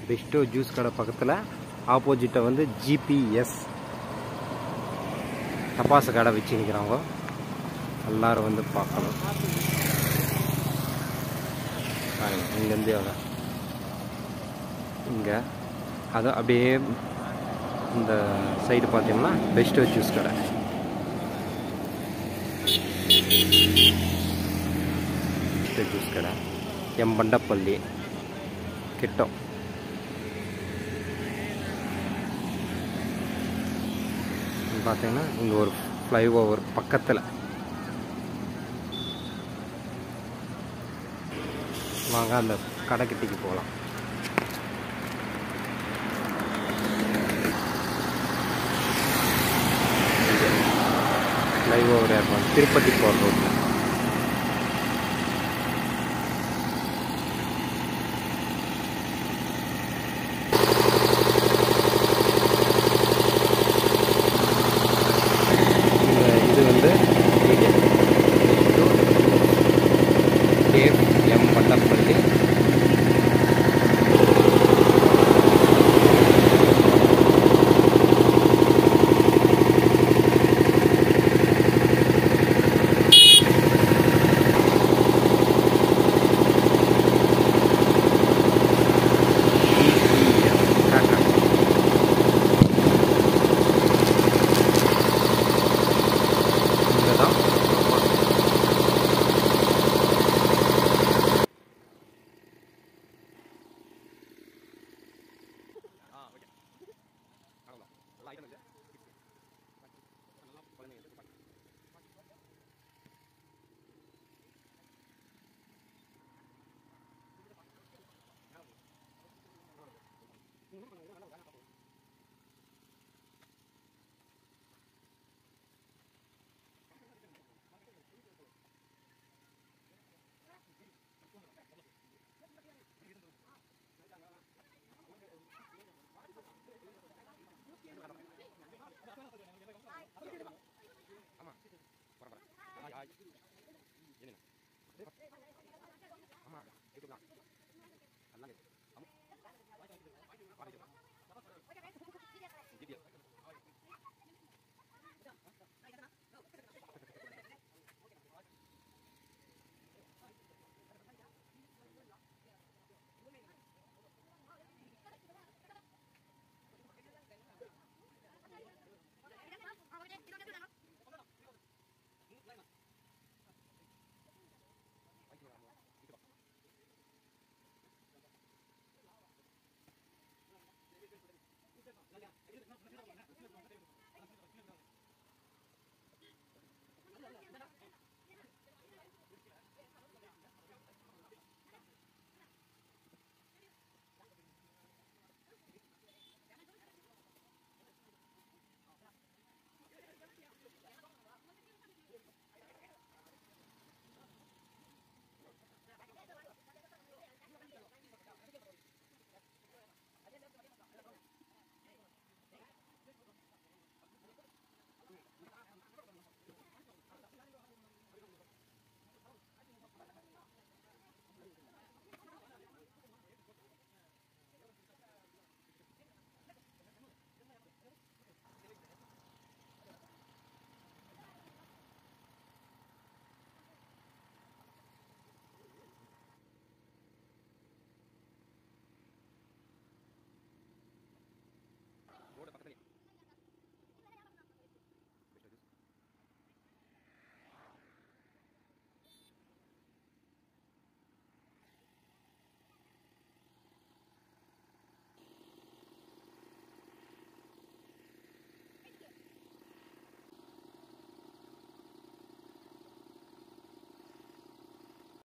Bairstow juice கடை பக்கத்தில் ஆப்போசிட்டை வந்து ஜிபிஎஸ் தப்பாசு கடை வச்சு நிற்கிறாங்க எல்லாரும் வந்து பார்க்கணும் பாருங்க இங்கேருந்து எவ்வளோ இங்கே அது அப்படியே இந்த சைடு பார்த்தீங்கன்னா பெஸ்டோ ஜூஸ் கடை பெஸ்டோ ஜூஸ் கடை எம்பண்டப்பள்ளி கிட்டம் இங்க பார்த்தீங்கன்னா இங்கே ஒரு ஃப்ளைஓவர் பக்கத்தில் வாங்க அந்த கடைக்கிட்டிக்கு போகலாம் ஃப்ளைஓவர் ஏற்படும் திருப்பதி போகிற ரோட்டில் இந்த இது வந்து கேவ் எம் வண்டப்பள்ளி டாட்டா இங்கே தான் ஆமாம்